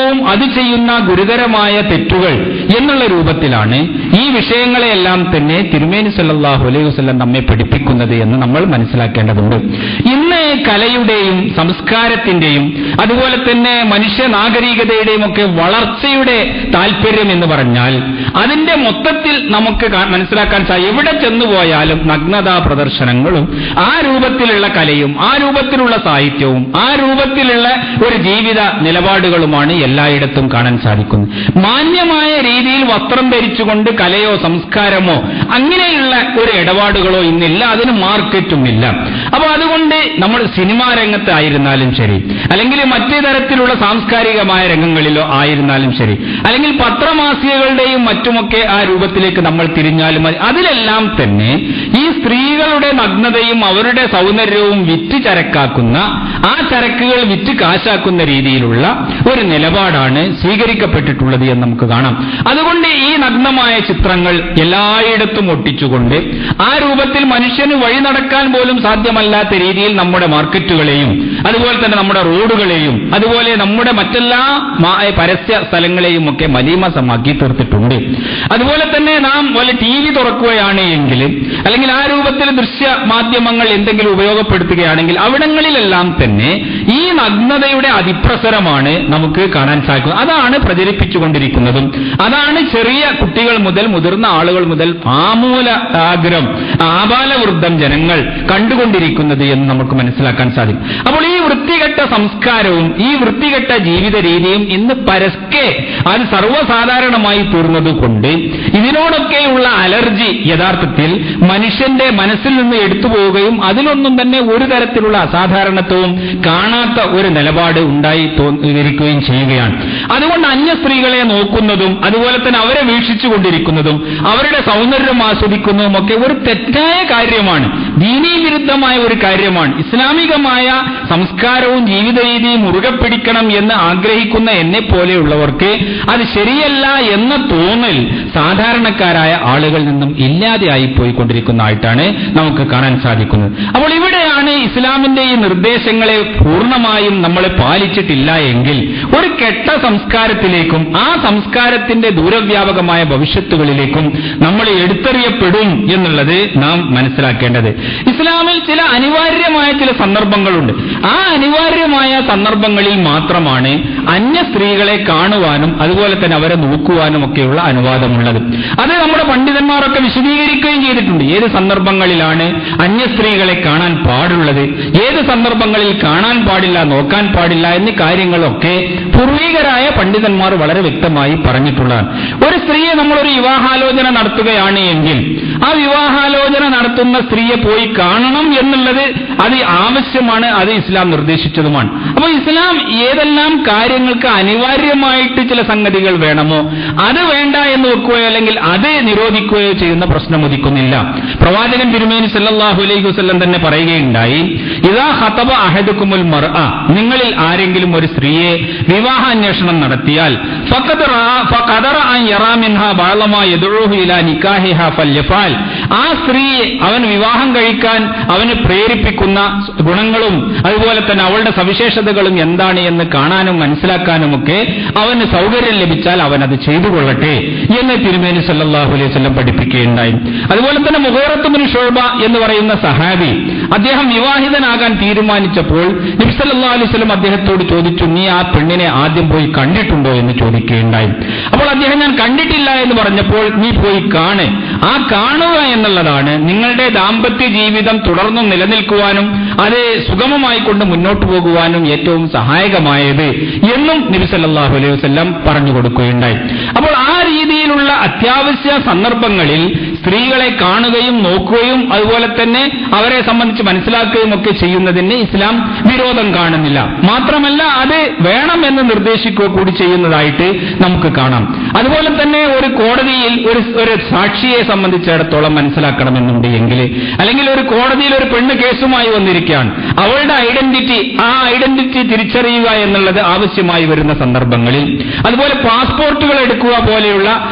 സമുദായവും അത് ചെയ്യുന്ന ഗുരുതരമായ തെറ്റുകൾ എന്നുള്ള രൂപത്തിലാണ് ഈ വിഷയങ്ങളെയെല്ലാം തന്നെ തിരുമേനി സല്ലല്ലാഹു അലൈഹി വസല്ലം നമ്മെ പഠിപ്പിക്കുന്നത് എന്ന് നമ്മൾ മനസ്സിലാക്കേണ്ടതുണ്ട് ഇന്ന് കലയുടെയും സംസ്കാരത്തിന്റെയും അതുപോലെ തന്നെ മനുഷ്യ നാഗരികതയുടെയും ഒക്കെ വളർച്ചയുടെ താല്പര്യം എന്ന് പറഞ്ഞാൽ അതിന്റെ മൊത്തത്തിൽ നമുക്ക് കാ- മനസ്സിലാക്കാൻ സാധിക്കും എവിടെ ചെന്നുപോയാലും നഗ്നതാ പ്രദർശനങ്ങളും ആ രൂപത്തിലുള്ള കലയും ആ രൂപത്തിലുള്ള സാഹിത്യവും ആ രൂപത്തിലുള്ള ഒരു ജീവിത നിലപാടുകളുമാണ് എല്ലായിടത്തും കാണാൻ സാധിക്കുന്നത് മാന്യമായ രീതിയിൽ വസ്ത്രം ധരിച്ചുകൊണ്ട് കലയോ സംസ്കാരമോ അങ്ങനെയുള്ള ഒരു ഇടപാടുകളോ ഇന്നില്ല അതിന് മാർക്കറ്റും ഇല്ല അപ്പൊ അതുകൊണ്ട് നമ്മൾ സിനിമാ രംഗത്തായിരുന്നാലും ശരി അല്ലെങ്കിൽ മറ്റു തരത്തിലുള്ള സാംസ്കാരികമായ രംഗങ്ങളിലോ ആയിരുന്നാലും ശരി അല്ലെങ്കിൽ പത്രമാസികകളുടെയും മറ്റുമൊക്കെ ആ രൂപത്തിലേക്ക് നമ്മൾ തിരിഞ്ഞാലും മതി അതിലെല്ലാം തന്നെ ഈ സ്ത്രീകളുടെ നഗ്നതയും അവരുടെ സൗന്ദര്യവും വിറ്റ് ചരക്കാക്കുന്ന ആ ചരക്കുകൾ വിറ്റ് കാശാക്കുന്ന രീതിയിലുള്ള ഒരു നിലപാടാണ് സ്വീകരിക്കപ്പെട്ടിട്ടുള്ളത് എന്ന് നമുക്ക് കാണാം അതുകൊണ്ട് ഈ നഗ്നമായ ചിത്രങ്ങൾ എല്ലായിടത്തും ഒട്ടിച്ചുകൊണ്ട് ആ രൂപത്തിൽ മനുഷ്യന് വഴി നടക്കാൻ പോലും സാധ്യമല്ലാത്ത രീതിയിൽ നമ്മുടെ മാർക്കറ്റുകളെയും അതുപോലെ തന്നെ നമ്മുടെ റോഡുകളെയും അതുപോലെ നമ്മുടെ മറ്റെല്ലാ മാ- പരസ്യ സ്ഥലങ്ങളെയും ഒക്കെ മലീമസമാക്കി തീർത്തിട്ടുണ്ട് അതുപോലെ തന്നെ നാം വല്ല ടി വി തുറക്കുകയാണ് എങ്കിൽ അല്ലെങ്കിൽ ആ രൂപത്തിൽ ദൃശ്യ മാധ്യമങ്ങൾ എന്തെങ്കിലും ഉപയോഗപ്പെടുത്തുകയാണെങ്കിൽ അവിടങ്ങളിലെല്ലാം തന്നെ ഈ നഗ്നതയുടെ അതിപ്രസരമാണ് നമുക്ക് കാണാൻ സാധിക്കുന്നത് അതാണ് പ്രചരിപ്പിച്ചുകൊണ്ടിരിക്കുന്നതും അതാണ് ചെറിയ കുട്ടികൾ മുതൽ മുതിർന്ന ആളുകൾ മുതൽ ആമൂല ആഗ്രം ആബാലവൃദ്ധം ജനങ്ങൾ കണ്ടുകൊണ്ടിരിക്കുന്നത് എന്ന് നമുക്ക് മനസ്സിലാക്കാൻ സാധിക്കും അപ്പോൾ ഈ വൃത്തികെട്ട സംസ്കാരവും ഈ വൃത്തികെട്ട ജീവിത രീതിയും ഇന്ന് പരസ്കെ അത് സർവ്വസാധാരണമായി തീർന്നത് കൊണ്ട് ഇതിനോടൊക്കെയുള്ള അലർജി യഥാർത്ഥത്തിൽ മനുഷ്യന്റെ മനസ്സിൽ നിന്ന് എടുത്തു പോവുകയും അതിലൊന്നും തന്നെ ഒരു തരത്തിലുള്ള അസാധാരണത്വവും കാണാത്ത ഒരു നിലപാട് ഉണ്ടായി തോന്നിയിരിക്കുകയും ചെയ്യുകയാണ് അതുകൊണ്ട് അന്യ സ്ത്രീകളെ നോക്കുന്നതും അതുപോലെ തന്നെ അവരെ വീക്ഷിച്ചുകൊണ്ടിരിക്കുന്നതും അവരുടെ സൗന്ദര്യം ആസ്വദിക്കുന്നതും ഒക്കെ ഒരു തെറ്റായ കാര്യമാണ് ദീനീ വിരുദ്ധമായ ഒരു കാര്യമാണ് ഇസ്ലാമികമായ സംസ്കാരവും ജീവിത രീതിയും മുറുകെ പിടിക്കണം എന്ന് ആഗ്രഹിക്കുന്ന എന്നെ പോലെയുള്ളവർക്ക് അത് ശരിയല്ല എന്ന തോന്നൽ സാധാരണക്കാരായ ആളുകളിൽ നിന്നും ഇല്ലാതെയായി പോയിക്കൊണ്ടിരിക്കുന്നതായിട്ടാണ് നമുക്ക് കാണാൻ സാധിക്കുന്നത് അപ്പോൾ ഇവിടെയാണ് ഇസ്ലാമിന്റെ ഈ നിർദ്ദേശങ്ങളെ പൂർണ്ണമായും നമ്മൾ പാലിച്ചിട്ടില്ല എങ്കിൽ ഒരു കെട്ട സംസ്കാരത്തിലേക്കും ആ സംസ്കാരത്തിന്റെ ദൂരവ്യാപകമായ ഭവിഷ്യത്തുകളിലേക്കും നമ്മൾ എടുത്തെറിയപ്പെടും എന്നുള്ളത് നാം മനസ്സിലാക്കേണ്ടത് ഇസ്ലാമിൽ ചില അനിവാര്യമായ ചില സന്ദർഭങ്ങളുണ്ട് ആ അനിവാര്യമായ സന്ദർഭങ്ങളിൽ മാത്രമാണ് അന്യ സ്ത്രീകളെ കാണുവാനും അതുപോലെ തന്നെ അവരെ നോക്കുവാനും ഒക്കെയുള്ള അനുവാദമുള്ളത് അത് നമ്മുടെ പണ്ഡിതന്മാരൊക്കെ വിശദീകരിക്കുകയും ചെയ്തിട്ടുണ്ട് ഏത് സന്ദർഭങ്ങളിലാണ് അന്യ സ്ത്രീകളെ കാണാൻ പാടുള്ളത് ഏത് സന്ദർഭങ്ങളിൽ കാണാൻ പാടില്ല നോക്കാൻ പാടില്ല എന്നീ കാര്യങ്ങളൊക്കെ പൂർവികരായ പണ്ഡിതന്മാർ വളരെ വ്യക്തമായി പറഞ്ഞിട്ടുള്ളതാണ് ഒരു സ്ത്രീയെ നമ്മളൊരു വിവാഹാലോചന നടത്തുകയാണ് എങ്കിൽ ആ വിവാഹാലോചന നടത്തുന്ന സ്ത്രീയെ പോയി കാണണം എന്നുള്ളത് അത് ആവശ്യമാണ് അത് ഇസ്ലാം നിർദ്ദേശിച്ചതുമാണ് അപ്പോൾ ഇസ്ലാം ഏതെല്ലാം കാര്യങ്ങൾക്ക് അനിവാര്യമായിട്ട് ചില സംഗതികൾ വേണമോ അത് വേണ്ട എന്ന് വെക്കുകയോ അല്ലെങ്കിൽ അത് നിരോധിക്കുകയോ ചെയ്യുന്ന പ്രശ്നം ഉദിക്കുന്നില്ല പ്രവാചകൻ തിരുമേനി സല്ലല്ലാഹു അലൈഹി വസല്ലം തന്നെ പറയുകയുണ്ടായി ഇതാ ഹതബ അഹദുക്കുമുൽ മർഅ നിങ്ങളിൽ ആരെങ്കിലും ഒരു സ്ത്രീയെ വിവാഹാന്വേഷണം നടത്തിയാൽ ഫഖദ് റഅ- ഫഖദ റഅ അൻ യറാ മിൻഹാ ബഅളമാ യദ്ഉഹു ഇലാ നിക്കാഹിഹാ ഫല്യഫാൽ ആ സ്ത്രീയെ അവൻ വിവാഹം കഴിക്കാൻ അവന് പ്രേരിപ്പിക്കുന്ന ഗുണങ്ങളും അതുപോലെ തന്നെ അവളുടെ സവിശേഷതകളും എന്താണ് എന്ന് കാണാനും മനസ്സിലാക്കാനുമൊക്കെ അവന് സൗകര്യം ലഭിച്ചാൽ അവൻ അത് ചെയ്തു കൊള്ളട്ടെ എന്ന് തിരുമേനി സല്ലല്ലാഹു അലൈഹി വസല്ലം പഠിപ്പിക്കുകയുണ്ടായി അതുപോലെ തന്നെ മുഹേറത്തുബിൻ ഷോബ എന്ന് പറയുന്ന സഹാബി അദ്ദേഹം വിവാഹിതനാകാൻ തീരുമാനിച്ചപ്പോൾ നബി സല്ലല്ലാഹു അലൈഹി വസല്ലം അദ്ദേഹത്തോട് ചോദിച്ചു നീ ആ പെണ്ണിനെ ആദ്യം പോയി കണ്ടിട്ടുണ്ടോ എന്ന് ചോദിക്കുകയുണ്ടായി അപ്പോൾ അദ്ദേഹം ഞാൻ കണ്ടിട്ടില്ല എന്ന് പറഞ്ഞപ്പോൾ നീ പോയി കാണ് ആ കാണുക എന്നുള്ളതാണ് നിങ്ങളുടെ ദാമ്പത്യ ജീവിതം തുടർന്നും നിലനിൽക്കുവാനും അത് സുഗമമായി കൊണ്ട് മുന്നോട്ട് പോകുവാനും ഏറ്റവും സഹായകമായത് എന്നും നബി സല്ലല്ലാഹു അലൈഹി വസല്ലം പറഞ്ഞു കൊടുക്കുകയുണ്ടായി അപ്പോൾ ആ രീതിയിലുള്ള അത്യാവശ്യ സന്ദർഭങ്ങളിൽ സ്ത്രീകളെ കാണുകയും നോക്കുകയും അതുപോലെ തന്നെ അവരെ സംബന്ധിച്ച് മനസ്സിലാക്കുകയും ഒക്കെ ചെയ്യുന്നതിന് ഇസ്ലാം വിരോധം കാണുന്നില്ല മാത്രമല്ല അത് വേണം എന്ന് നിർദ്ദേശിക്കുക കൂടി ചെയ്യുന്നതായിട്ട് നമുക്ക് കാണാം അതുപോലെ തന്നെ ഒരു കോടതിയിൽ ഒരു ഒരു സാക്ഷിയെ സംബന്ധിച്ചിടത്തോളം മനസ്സിലാക്കണമെന്നുണ്ട് എങ്കിൽ അല്ലെങ്കിൽ ഒരു കോടതിയിൽ ഒരു പെണ്ണ് കേസുമായി വന്നിരിക്കുകയാണ് അവളുടെ ഐഡന്റിറ്റി ആ ഐഡന്റിറ്റി തിരിച്ചറിയുക എന്നുള്ളത് ആവശ്യമായി വരുന്ന സന്ദർഭങ്ങളിൽ അതുപോലെ പാസ്പോർട്ടുകൾ എടുക്കുക പോലെയുള്ള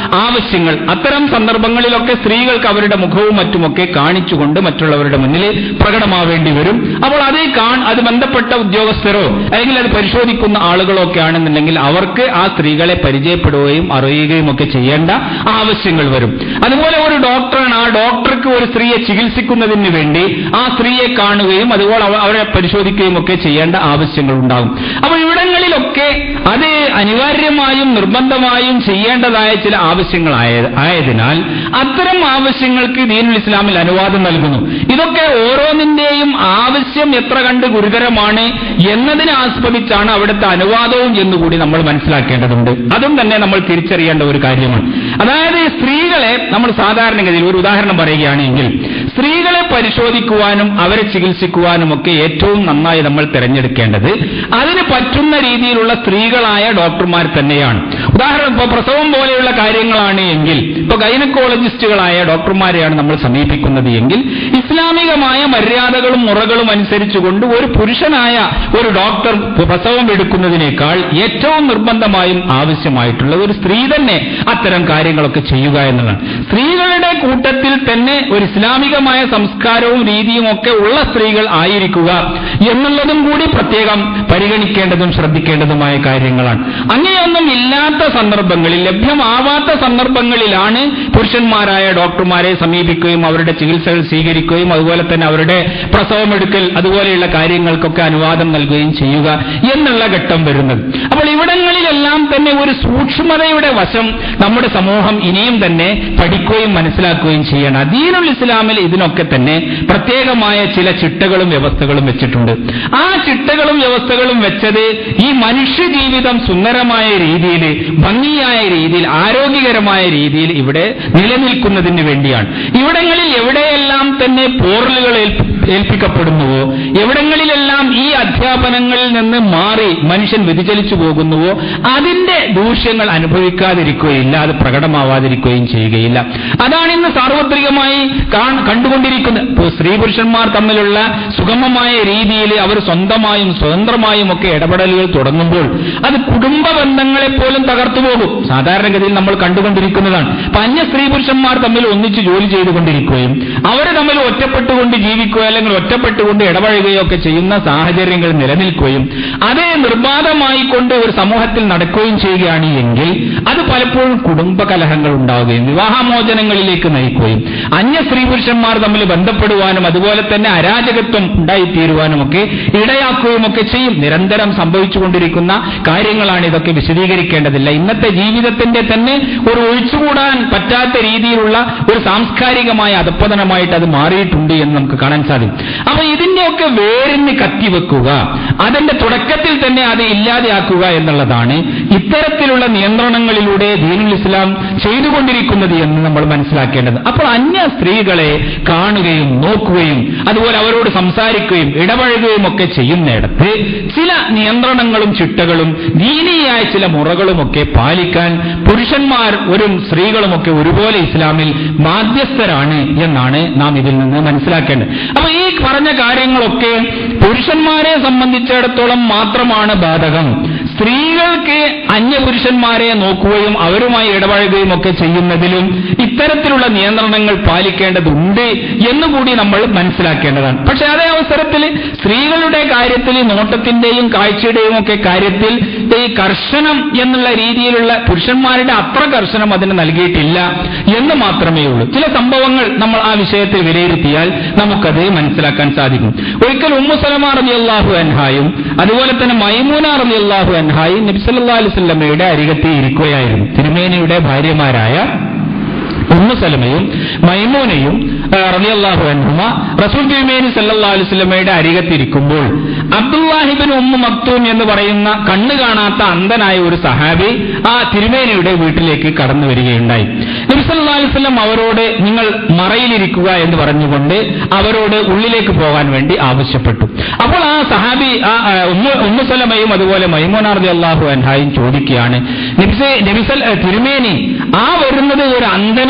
ആവശ്യങ്ങൾ അത്തരം സന്ദർഭങ്ങളിലൊക്കെ സ്ത്രീകൾക്ക് അവരുടെ മുഖവും മറ്റുമൊക്കെ കാണിച്ചുകൊണ്ട് മറ്റുള്ളവരുടെ മുന്നിൽ പ്രകടമാവേണ്ടി വരും അപ്പോൾ അത് കാൺ അത് ബന്ധപ്പെട്ട ഉദ്യോഗസ്ഥരോ അല്ലെങ്കിൽ അത് പരിശോധിക്കുന്ന ആളുകളോ ഒക്കെ ആണെന്നുണ്ടെങ്കിൽ അവർക്ക് ആ സ്ത്രീകളെ പരിചയപ്പെടുകയും അറിയുകയും ഒക്കെ ചെയ്യേണ്ട ആവശ്യങ്ങൾ വരും അതുപോലെ ഒരു ഡോക്ടറാണ് ആ ഡോക്ടർക്ക് ഒരു സ്ത്രീയെ ചികിത്സിക്കുന്നതിന് വേണ്ടി ആ സ്ത്രീയെ കാണുകയും അതുപോലെ അവ- അവരെ പരിശോധിക്കുകയും ഒക്കെ ചെയ്യേണ്ട ആവശ്യങ്ങൾ ഉണ്ടാകും അപ്പോൾ ഇവിടങ്ങളിലൊക്കെ അത് അനിവാര്യമായും നിർബന്ധമായും ചെയ്യേണ്ടതായ ചില ആവശ്യങ്ങൾ ആയ- ആയതിനാൽ അത്തരം ആവശ്യങ്ങൾക്ക് ദീനുൽ ഇസ്ലാമിൽ അനുവാദം നൽകുന്നു ഇതൊക്കെ ഓരോന്നിന്റെയും ആവശ്യം എത്ര കണ്ട് ഗുരുതരമാണ് എന്നതിനെ ആസ്പദിച്ചാണ് അവിടുത്തെ അനുവാദവും എന്നുകൂടി നമ്മൾ മനസ്സിലാക്കേണ്ടതുണ്ട് അതും തന്നെ നമ്മൾ തിരിച്ചറിയേണ്ട ഒരു കാര്യമാണ് അതായത് സ്ത്രീകളെ നമ്മൾ സാധാരണഗതിയിൽ ഒരു ഉദാഹരണം പറയുകയാണെങ്കിൽ സ്ത്രീകളെ പരിശോധിക്കുവാനും അവരെ ചികിത്സിക്കുവാനും ഒക്കെ ഏറ്റവും നന്നായി നമ്മൾ തിരഞ്ഞെടുക്കേണ്ടത് അതിന് പറ്റുന്ന രീതിയിലുള്ള സ്ത്രീകളായ ഡോക്ടർമാർ തന്നെയാണ് ഉദാഹരണം ഇപ്പോൾ പ്രസവം പോലെയുള്ള കാര്യങ്ങളാണ് എങ്കിൽ ഇപ്പൊ ഗൈനക്കോളജിസ്റ്റുകളായ ഡോക്ടർമാരെയാണ് നമ്മൾ സമീപിക്കുന്നത് എങ്കിൽ ഇസ്ലാമികമായ മര്യാദകളും മുറകളും അനുസരിച്ചുകൊണ്ട് ഒരു പുരുഷനായ ഒരു ഡോക്ടർ പ്രസവം എടുക്കുന്നതിനേക്കാൾ ഏറ്റവും നിർബന്ധമായും ആവശ്യമായിട്ടുള്ള ഒരു സ്ത്രീ തന്നെ അത്തരം കാര്യങ്ങളൊക്കെ ചെയ്യുക എന്നതാണ് സ്ത്രീകളുടെ കൂട്ടത്തിൽ തന്നെ ഒരു ഇസ്ലാമികമായ സംസ്കാരവും രീതിയും ഒക്കെ ഉള്ള സ്ത്രീകൾ ആയിരിക്കുക എന്നുള്ളതും കൂടി പ്രത്യേകം പരിഗണിക്കേണ്ടതും ശ്രദ്ധിക്കേണ്ടതുമായ കാര്യങ്ങളാണ് അങ്ങനെയൊന്നും ഇല്ലാത്ത സന്ദർഭങ്ങളിൽ ലഭ്യമാവാത്ത സന്ദർഭങ്ങളിലാണ് പുരുഷന്മാരായ ഡോക്ടർമാരെ സമീപിക്കുകയും അവരുടെ ചികിത്സകൾ സ്വീകരിക്കുകയും അതുപോലെ തന്നെ അവരുടെ പ്രസവമെടുക്കൽ അതുപോലെയുള്ള കാര്യങ്ങൾക്കൊക്കെ അനുവാദം നൽകുകയും ചെയ്യുക എന്നുള്ള ഘട്ടം വരുന്നത് അപ്പോൾ ഇവിടങ്ങളിലെല്ലാം തന്നെ ഒരു സൂക്ഷ്മതയുടെ വശം നമ്മുടെ സമൂഹം ഇനിയും തന്നെ പഠിക്കുകയും മനസ്സിലാക്കുകയും ചെയ്യണം അദീനുൽ ഇസ്ലാമിൽ ഇതിനൊക്കെ തന്നെ പ്രത്യേകമായ ചില ചിട്ടകളും വ്യവസ്ഥകളും വെച്ചിട്ടുണ്ട് ആ ചിട്ടകളും വ്യവസ്ഥകളും വെച്ചത് ഈ മനുഷ്യ ജീവിതം സുന്ദരമായ രീതിയിൽ ഭംഗിയായ രീതിയിൽ ആരോഗ്യകരമായ രീതിയിൽ ഇവിടെ നിലനിൽക്കുന്നതിന് വേണ്ടിയാണ് ഇവിടങ്ങളിൽ എവിടെയെല്ലാം തന്നെ പോറലുകൾ ഏൽപ്പി- ഏൽപ്പിക്കപ്പെടുന്നുവോ എവിടങ്ങളിലെല്ലാം ഈ അധ്യാപനങ്ങളിൽ നിന്ന് മാറി മനുഷ്യൻ വ്യതിചലിച്ചു പോകുന്നുവോ അതിന്റെ ദൂഷ്യങ്ങൾ അനുഭവിക്കാതിരിക്കുകയില്ല അത് പ്രകടമാവാതിരിക്കുകയും ചെയ്യുകയില്ല അതാണ് ഇന്ന് സാർവത്രികമായി കാൺ- കണ്ടുകൊണ്ടിരിക്കുന്നത് ഇപ്പോൾ സ്ത്രീ പുരുഷന്മാർ തമ്മിലുള്ള സുഗമമായ രീതിയിൽ അവർ സ്വന്തമായും സ്വതന്ത്രമായും ഒക്കെ ഇടപെടലുകൾ തുടങ്ങുമ്പോൾ അത് കുടുംബ ബന്ധങ്ങളെ പോലും തകർത്തു പോകും സാധാരണഗതിയിൽ നമ്മൾ കണ്ടുകൊണ്ടിരിക്കുന്നതാണ് അപ്പൊ അന്യ സ്ത്രീ പുരുഷന്മാർ തമ്മിൽ ഒന്നിച്ച് ജോലി ചെയ്തുകൊണ്ടിരിക്കുകയും അവർ തമ്മിൽ ഒറ്റപ്പെട്ടുകൊണ്ട് ജീവിക്കുകയോ അല്ലെങ്കിൽ ഒറ്റപ്പെട്ടുകൊണ്ട് ഇടപഴകുകയോ ഒക്കെ ചെയ്യുന്ന സാഹചര്യങ്ങൾ നിലനിൽക്കുകയും അതേ നിർബാധമായി കൊണ്ട് ഒരു സമൂഹത്തിൽ നടക്കുകയും ചെയ്യുകയാണ് എങ്കിൽ അത് പലപ്പോഴും കുടുംബ കലഹങ്ങൾ ഉണ്ടാവുകയും വിവാഹമോചനങ്ങളിലേക്ക് നയിക്കുകയും അന്യ സ്ത്രീ പുരുഷന്മാർ തമ്മിൽ ബന്ധപ്പെടുവാനും അതുപോലെ തന്നെ അരാജകത്വം ഉണ്ടായിത്തീരുവാനും ഒക്കെ ഇടയാക്കുകയും ഒക്കെ ചെയ്യും നിരന്തരം സംഭവിച്ചുകൊണ്ടിരിക്കുന്ന കാര്യങ്ങളാണ് ഇതൊക്കെ വിശദീകരിക്കേണ്ടതില്ല ഇന്നത്തെ ജീവിതത്തിന്റെ തന്നെ ഒരു ഒഴിച്ചുകൂടാൻ പറ്റാത്ത രീതിയിലുള്ള ഒരു സാംസ്കാരികമായ അധപ്പതനമായിട്ട് അത് മാറിയിട്ടുണ്ട് എന്ന് നമുക്ക് കാണാൻ സാധിക്കും അപ്പൊ ഇതിന്റെയൊക്കെ വേരിന് കത്തിവെക്കുക അതിന്റെ തുടക്കത്തിൽ തന്നെ അത് ഇല്ലാതെയാക്കുക എന്നുള്ളതാണ് ഇത്തരത്തിലുള്ള നിയന്ത്രണങ്ങളിലൂടെ ദീനുൽ ഇസ്ലാം ചെയ്തുകൊണ്ടിരിക്കുന്നത് എന്ന് നമ്മൾ മനസ്സിലാക്കേണ്ടത് അപ്പോൾ അന്യ സ്ത്രീകളെ കാണുകയും നോക്കുകയും അതുപോലെ അവരോട് സംസാരിക്കുകയും ഇടപഴകുകയും ഒക്കെ ചെയ്യുന്നിടത്ത് ചില നിയന്ത്രണങ്ങളും ചിട്ടകളും ദീനീയായ ചില മുറകളുമൊക്കെ പാലിക്കാൻ പുരുഷന്മാർ ഒരു സ്ത്രീകളുമൊക്കെ ഒരുപോലെ ഇസ്ലാമിൽ ബാധ്യസ്ഥരാണ് എന്നാണ് നാം ഇതിൽ നിന്ന് മനസ്സിലാക്കേണ്ടത് അപ്പൊ ഈ പറഞ്ഞ കാര്യങ്ങളൊക്കെ പുരുഷന്മാരെ സംബന്ധിച്ചിടത്തോളം മാത്രമാണ് ബാധകം സ്ത്രീകൾക്ക് അന്യപുരുഷന്മാരെ നോക്കുകയും അവരുമായി ഇടപഴകുകയും ഒക്കെ ചെയ്യുന്നതിലും ഇത്തരത്തിലുള്ള നിയന്ത്രണങ്ങൾ പാലിക്കേണ്ടതുണ്ട് എന്നുകൂടി നമ്മൾ മനസ്സിലാക്കേണ്ടതാണ് പക്ഷെ അതേ അവസരത്തിൽ സ്ത്രീകളുടെ കാര്യത്തിൽ ഈ നോട്ടത്തിന്റെയും കാഴ്ചയുടെയും ഒക്കെ കാര്യത്തിൽ ഈ കർശനം എന്നുള്ള രീതിയിലുള്ള പുരുഷന്മാരുടെ അത്ര കർശനം അതിന് നൽകിയിട്ടില്ല എന്ന് മാത്രമേ ഉള്ളൂ ചില സംഭവങ്ങൾ നമ്മൾ ആ വിഷയത്തിൽ വിലയിരുത്തിയാൽ നമുക്കത് മനസ്സിലാക്കാൻ സാധിക്കും ഒരിക്കൽ ഉമ്മു സലമ റബി അള്ളാഹു അൻഹായും അതുപോലെ തന്നെ മൈമൂന റബി അള്ളാഹു അൻഹായും നബിസല്ലാ അലുസല്ലമ്മയുടെ അരികത്ത് ഇരിക്കുകയായിരുന്നു തിരുമേനയുടെ ഭാര്യമാരായ ഉമ്മു സലമയും മൈമൂനയും റളിയല്ലാഹു അൻഹുമ റസൂൽ തിരുമേനി സല്ലല്ലാഹു അലൈഹി വസല്ലമയുടെ അരികത്തിരിക്കുമ്പോൾ അബ്ദുല്ലാഹിബിൻ ഉമ്മു മക്തൂം എന്ന് പറയുന്ന കണ്ണു കാണാത്ത അന്ധനായ ഒരു സഹാബി ആ തിരുമേനിയുടെ വീട്ടിലേക്ക് കടന്നു വരികയുണ്ടായി നബി സല്ലല്ലാഹു അലൈഹി വസല്ലം അവരോട് നിങ്ങൾ മറയിലിരിക്കുക എന്ന് പറഞ്ഞുകൊണ്ട് അവരോട് ഉള്ളിലേക്ക് പോകാൻ വേണ്ടി ആവശ്യപ്പെട്ടു അപ്പോൾ ആ സഹാബി ആ ആ, ഉമ്മു ഉമ്മു സലമയും അതുപോലെ മൈമൂന റളിയല്ലാഹു അൻഹായും ചോദിക്കുകയാണ് നബിസെ നബിസൽ തിരുമേനി ആ വരുന്നത് ഒരു അന്ധനായ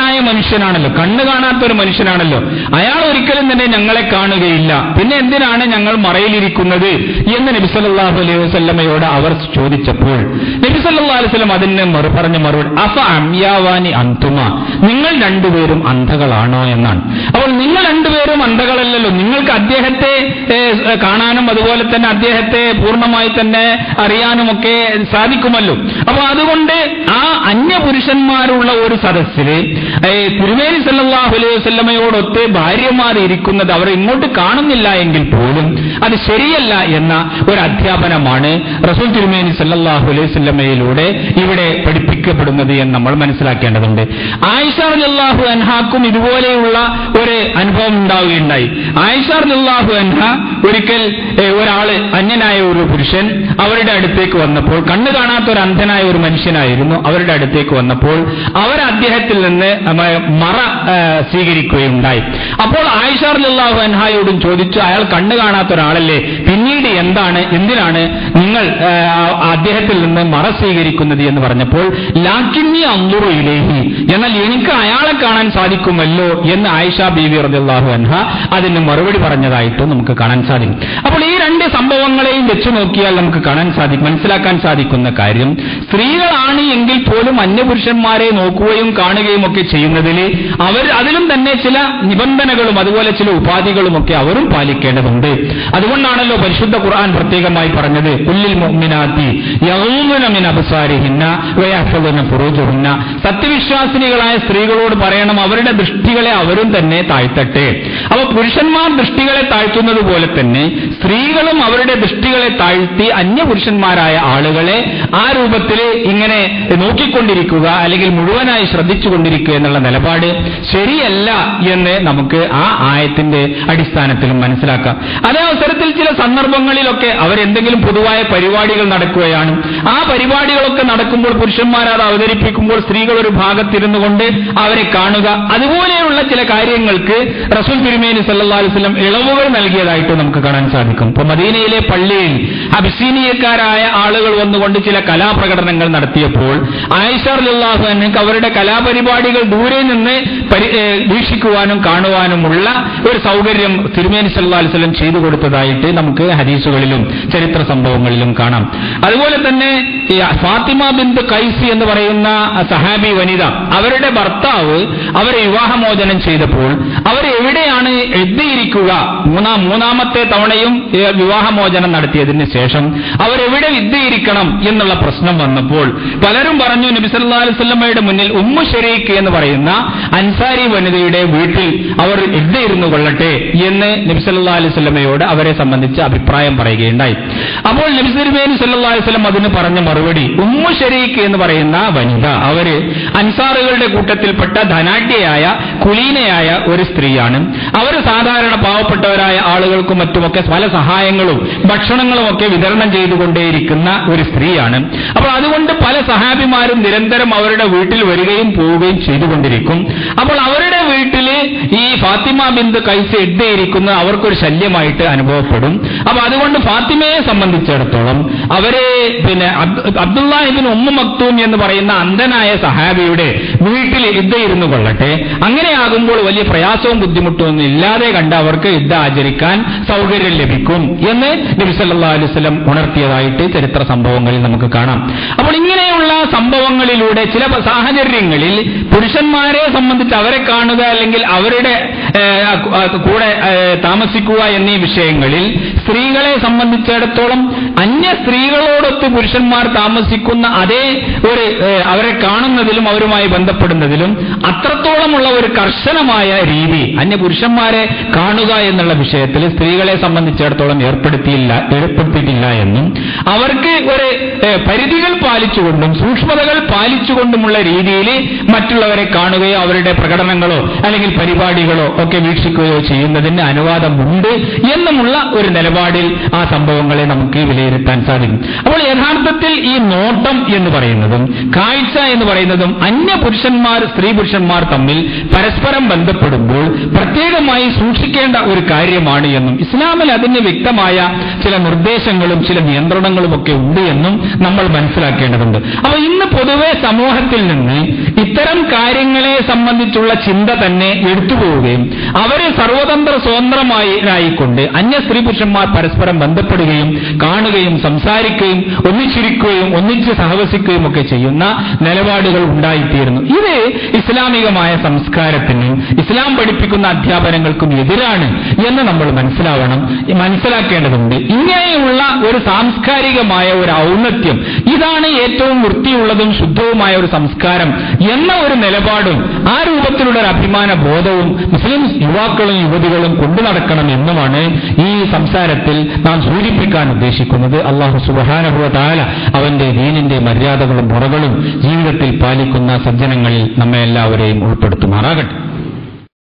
അന്ധനായ മനുഷ്യനാണല്ലോ കണ്ണ് കാണാത്ത ഒരു മനുഷ്യനാണല്ലോ അയാൾ ഒരിക്കലും തന്നെ ഞങ്ങളെ കാണുകയില്ല പിന്നെ എന്തിനാണ് ഞങ്ങൾ മറയിലിരിക്കുന്നത് എന്ന് നബി സല്ലല്ലാഹു അലൈഹി വസല്ലമയോട് അവർ ചോദിച്ചപ്പോൾ നബി സല്ലല്ലാഹു അലൈഹി വസല്ലം അതിന് മറു പറഞ്ഞ മറുപടി അഫ അമ്യാവാനി അന്തുമ നിങ്ങൾ രണ്ടുപേരും അന്ധകളാണോ എന്നാണ് അപ്പോൾ നിങ്ങൾ രണ്ടുപേരും അന്ധകളല്ലല്ലോ നിങ്ങൾക്ക് അദ്ദേഹത്തെ ഏ, കാണാനും അതുപോലെ തന്നെ അദ്ദേഹത്തെ പൂർണ്ണമായി തന്നെ അറിയാനുമൊക്കെ സാധിക്കുമല്ലോ അപ്പൊ അതുകൊണ്ട് ആ അന്യപുരുഷന്മാരുള്ള ഒരു സദസ്സിൽ ഏ, തിരുമേനി സല്ലല്ലാഹു അലൈഹി വസല്ലമയോടൊത്ത് ഭാര്യമാർ ഇരിക്കുന്നത് അവർ ഇങ്ങോട്ട് കാണുന്നില്ല എങ്കിൽ പോലും അത് ശരിയല്ല എന്ന ഒരു അധ്യാപനമാണ് റസൂൽ തിരുമേനി സല്ലല്ലാഹു അലൈഹി വസല്ലമയിലൂടെ ഇവിടെ പഠിപ്പിക്കപ്പെടുന്നത് എന്ന് നമ്മൾ മനസ്സിലാക്കേണ്ടതുണ്ട് ആയിഷ റളിയല്ലാഹു അൻഹാക്കും ഇതുപോലെയുള്ള ഒരു അനുഭവം ഉണ്ടാവുകയുണ്ടായി ആയിഷ റളിയല്ലാഹു അൻഹ ഒരിക്കൽ ഏ, ഒരാള് അന്യനായ ഒരു പുരുഷൻ അവരുടെ അടുത്തേക്ക് വന്നപ്പോൾ കണ്ണു കാണാത്ത ഒരു അന്ധനായ ഒരു മനുഷ്യനായിരുന്നു അവരുടെ അടുത്തേക്ക് വന്നപ്പോൾ അവർ അദ്ദേഹത്തിൽ നിന്ന് മ- മറ ആ, സ്വീകരിക്കുകയുണ്ടായി അപ്പോൾ ആയിഷ റളിയല്ലാഹു അൻഹായോടും ചോദിച്ചു അയാൾ കണ്ണു കാണാത്ത ഒരാളല്ലേ പിന്നീട് എന്താണ് എന്തിനാണ് നിങ്ങൾ ആ, അദ്ദേഹത്തിൽ നിന്ന് മറ സ്വീകരിക്കുന്നത് എന്ന് പറഞ്ഞപ്പോൾ ലാക്കിന്നി അന്നുറു ഇലേഹി എന്നാൽ എനിക്ക് അയാളെ കാണാൻ സാധിക്കുമല്ലോ എന്ന് ആയിഷ ബീവി റളിയല്ലാഹു അൻഹ അതിന് മറുപടി പറഞ്ഞതായിട്ട് നമുക്ക് കാണാൻ സാധിക്കും അപ്പോൾ ഈ രണ്ട് സംഭവങ്ങളെയും വെച്ച് നോക്കിയാൽ നമുക്ക് കാണാൻ സാധിക്കും മനസ്സിലാക്കാൻ സാധിക്കുന്ന കാര്യം സ്ത്രീകളാണ് എങ്കിൽ പോലും അന്യപുരുഷന്മാരെ നോക്കുകയും കാണുകയും ഒക്കെ ചെയ്യുന്നതിൽ അവർ അതിലും തന്നെ ചില നിബന്ധനകളും അതുപോലെ ചില ഉപാധികളും ഒക്കെ അവരും പാലിക്കേണ്ടതുണ്ട് അതുകൊണ്ടാണല്ലോ പരിശുദ്ധ ഖുർആൻ പ്രത്യേകമായി പറഞ്ഞത് ഉള്ളിൽ മുഅ്മിനാത്തി യഗൂമുന മിൻ അബ്സാരിഹിന്ന വയഹ്ഫദുന ഫുറൂജുഹുന്ന സത്യവിശ്വാസിനികളായ സ്ത്രീകളോട് പറയണം അവരുടെ ദൃഷ്ടികളെ അവരും തന്നെ താഴ്ത്തട്ടെ അപ്പൊ പുരുഷന്മാർ ദൃഷ്ടികളെ താഴ്ത്തുന്നത് പോലെ തന്നെ സ്ത്രീകളും അവരുടെ ദൃഷ്ടികളെ താഴ്ത്തി അന്യപുരുഷന്മാരായ ആളുകളെ ആ രൂപത്തിൽ ഇങ്ങനെ നോക്കിക്കൊണ്ടിരിക്കുക അല്ലെങ്കിൽ മുഴുവനായി ശ്രദ്ധിച്ചുകൊണ്ടിരിക്കുക എന്നുള്ള നിലപാട് ശരിയല്ല എന്ന് നമുക്ക് ആ ആയത്തിന്റെ അടിസ്ഥാനത്തിലും മനസ്സിലാക്കാം അതേ അവസരത്തിൽ ചില സന്ദർഭങ്ങളിലൊക്കെ അവരെന്തെങ്കിലും പൊതുവായ പരിപാടികൾ നടക്കുകയാണ് ആ പരിപാടികളൊക്കെ നടക്കുമ്പോൾ പുരുഷന്മാർ അത് അവതരിപ്പിക്കുമ്പോൾ സ്ത്രീകൾ ഒരു ഭാഗത്തിരുന്നു കൊണ്ട് അവരെ കാണുക അതുപോലെയുള്ള ചില കാര്യങ്ങൾക്ക് റസൂൽ തിരുമേനി സല്ലല്ലാഹു അലൈഹി വസല്ലം ഇളവുകൾ നൽകിയതായിട്ട് നമുക്ക് കാണാൻ സാധിക്കും ഇപ്പൊ മദീനയിലെ പള്ളിയിൽ അബിസീനിയക്കാരായ ആളുകൾ വന്നുകൊണ്ട് ചില കലാപ്രകടനങ്ങൾ നടത്തിയപ്പോൾ ആയിഷ റളിയല്ലാഹു അൻഹയ്ക്ക് അവരുടെ കലാപരിപാടികൾ ദൂരെ നിന്ന് പരി- ഏ, വീക്ഷിക്കുവാനും കാണുവാനുമുള്ള ഒരു സൗകര്യം തിരുമേനി സല്ലല്ലാഹു അലൈഹി വസല്ലം ചെയ്തു കൊടുത്തതായിട്ട് നമുക്ക് ഹദീസുകളിലും ചരിത്ര സംഭവങ്ങളിലും കാണാം അതുപോലെ തന്നെ ഈ ഫാത്തിമ ബിന്ദു കൈസി എന്ന് പറയുന്ന സഹാബി വനിത അവരുടെ ഭർത്താവ് അവരെ വിവാഹമോചനം ചെയ്തപ്പോൾ അവർ എവിടെയാണ് എഴുതിയിരിക്കുക മൂന്നാം മൂന്നാമത്തെ തവണയും ഏ, വിവാഹമോചനം നടത്തിയതിന് ശേഷം അവരെവിടെ വിദ്യയിരിക്കണം എന്നുള്ള പ്രശ്നം വന്നപ്പോൾ പലരും പറഞ്ഞു നബി സല്ലല്ലാഹു അലൈഹി വസല്ലമയുടെ മുന്നിൽ ഉമ്മു ഷരീഖ് എന്ന് പറയുന്ന അൻസാരി വനിതയുടെ വീട്ടിൽ അവർ എഴുതിയിരുന്നു കൊള്ളട്ടെ എന്ന് നബി സല്ലല്ലാഹു അലൈഹി വസല്ലമയോട് അവരെ സംബന്ധിച്ച് അഭിപ്രായം പറയുകയുണ്ടായി അപ്പോൾ നബി തിരുമേനി സല്ലല്ലാഹു അലൈഹി വസല്ലം അതിന് പറഞ്ഞ മറുപടി ഉമ്മു ഷരീഖ് എന്ന് പറയുന്ന വനിത അവര് അൻസാറുകളുടെ കൂട്ടത്തിൽപ്പെട്ട ധനാഢ്യയായ കുലീനയായ ഒരു സ്ത്രീയാണ് അവർ സാധാരണ പാവപ്പെട്ടവരായ ആളുകൾക്കും മറ്റുമൊക്കെ പല സഹായങ്ങളും ഭക്ഷണങ്ങളും ഒക്കെ വിതരണം ചെയ്തുകൊണ്ടേയിരിക്കുന്ന ഒരു സ്ത്രീയാണ് അപ്പോൾ അതുകൊണ്ട് പല സഹാബിമാരും നിരന്തരം അവരുടെ വീട്ടിൽ വരികയും പോവുകയും ചെയ്തുകൊണ്ടിരിക്കും അപ്പോൾ അവരുടെ വീട്ടിൽ ഈ ഫാത്തിമ ബിന്ദു കൈസ് എഡ്ഡയിരിക്കുന്നത് അവർക്കൊരു ശല്യമായിട്ട് അനുഭവപ്പെടും അപ്പൊ അതുകൊണ്ട് ഫാത്തിമയെ സംബന്ധിച്ചിടത്തോളം അവരെ പിന്നെ അബ്ദു- അബ്ദുല്ലാഹിബിൻ ഉമ്മ മക്തൂം എന്ന് പറയുന്ന അന്ധനായ സഹാബിയുടെ വീട്ടിൽ യുദ്ധ ഇരുന്നു കൊള്ളട്ടെ അങ്ങനെയാകുമ്പോൾ വലിയ പ്രയാസവും ബുദ്ധിമുട്ടും ഒന്നും ഇല്ലാതെ കണ്ട് അവർക്ക് യുദ്ധ ആചരിക്കാൻ സൗകര്യം ലഭിക്കും എന്ന് നബി സല്ലല്ലാഹു അലൈഹി വസല്ലം ഉണർത്തിയതായിട്ട് ചരിത്ര സംഭവങ്ങളിൽ നമുക്ക് കാണാം അപ്പോൾ ഇങ്ങനെയുള്ള സംഭവങ്ങളിലൂടെ ചില സാഹചര്യങ്ങളിൽ പുരുഷന്മാരെ സംബന്ധിച്ച് അവരെ കാണുക അല്ലെങ്കിൽ അവരുടെ ഏഹ്, ആ, കൂടെ ഏഹ്, താമസിക്കുക എന്നീ വിഷയങ്ങളിൽ സ്ത്രീകളെ സംബന്ധിച്ചിടത്തോളം അന്യ സ്ത്രീകളോടൊത്ത് പുരുഷന്മാർ താമസിക്കുന്ന അതേ ഒരു ഏഹ്, അവരെ കാണുന്നതിലും അവരുമായി ബന്ധപ്പെടുന്നതിലും അത്രത്തോളമുള്ള ഒരു കർശനമായ രീതി അന്യ പുരുഷന്മാരെ കാണുക എന്നുള്ള വിഷയത്തിൽ സ്ത്രീകളെ സംബന്ധിച്ചിടത്തോളം ഏർപ്പെടുത്തിയില്ല ഏർപ്പെടുത്തിയിട്ടില്ല എന്നും അവർക്ക് ഒരു ഏഹ്, പരിധികൾ പാലിച്ചുകൊണ്ടും സൂക്ഷ്മതകൾ പാലിച്ചുകൊണ്ടുമുള്ള രീതിയിൽ മറ്റുള്ളവരെ കാണുകയോ അവരുടെ പ്രകടനങ്ങളോ അല്ലെങ്കിൽ പരിപാടികളോ ഒക്കെ ഒക്കെ വീക്ഷിക്കുകയോ ചെയ്യുന്നതിന് അനുവാദമുണ്ട് എന്നുമുള്ള ഒരു നിലപാടിൽ ആ സംഭവങ്ങളെ നമുക്ക് വിലയിരുത്താൻ സാധിക്കും അപ്പോൾ യഥാർത്ഥത്തിൽ ഈ നോട്ടം എന്ന് പറയുന്നതും കാഴ്ച എന്ന് പറയുന്നതും അന്യ പുരുഷന്മാർ സ്ത്രീ പുരുഷന്മാർ തമ്മിൽ പരസ്പരം ബന്ധപ്പെടുമ്പോൾ പ്രത്യേകമായി സൂക്ഷിക്കേണ്ട ഒരു കാര്യമാണ് എന്നും ഇസ്ലാമിൽ അതിന് വ്യക്തമായ ചില നിർദ്ദേശങ്ങളും ചില നിയന്ത്രണങ്ങളും ഒക്കെ ഉണ്ട് എന്നും നമ്മൾ മനസ്സിലാക്കേണ്ടതുണ്ട് അപ്പൊ ഇന്ന് പൊതുവെ സമൂഹത്തിൽ നിന്ന് ഇത്തരം കാര്യങ്ങളെ സംബന്ധിച്ചുള്ള ചിന്ത തന്നെ എടുത്തുപോവുകയും അവരെ സർവതന്ത്ര സ്വതന്ത്രമായി ആയിക്കൊണ്ട് അന്യ സ്ത്രീ പുരുഷന്മാർ പരസ്പരം ബന്ധപ്പെടുകയും കാണുകയും സംസാരിക്കുകയും ഒന്നിച്ചിരിക്കുകയും ഒന്നിച്ച് സഹവസിക്കുകയും ഒക്കെ ചെയ്യുന്ന നിലപാടുകൾ ഉണ്ടായിത്തീരുന്നു ഇത് ഇസ്ലാമികമായ സംസ്കാരത്തിനും ഇസ്ലാം പഠിപ്പിക്കുന്ന അധ്യാപനങ്ങൾക്കും എതിരാണ് എന്ന് നമ്മൾ മനസ്സിലാവണം മനസ്സിലാക്കേണ്ടതുണ്ട് ഇങ്ങനെയുള്ള ഒരു സാംസ്കാരികമായ ഒരു ഔന്നത്യം ഇതാണ് ഏറ്റവും വൃത്തിയുള്ളതും ശുദ്ധവുമായ ഒരു സംസ്കാരം എന്ന ഒരു നിലപാടും ആ രൂപത്തിലുള്ള ഒരു അഭിമാന ബോധവും മുസ്ലിം യുവാക്കളും യുവതികളും കൊണ്ടു നടക്കണം എന്നുമാണ് ഈ സംസാരത്തിൽ നാം സൂചിപ്പിക്കാൻ ഉദ്ദേശിക്കുന്നത് അള്ളാഹു സുബാനഹുവ താല അവന്റെ ദീനിന്റെ മര്യാദകളും മുറകളും ജീവിതത്തിൽ പാലിക്കുന്ന സജ്ജനങ്ങളിൽ നമ്മെ എല്ലാവരെയും ഉൾപ്പെടുത്തുമാറാകട്ടെ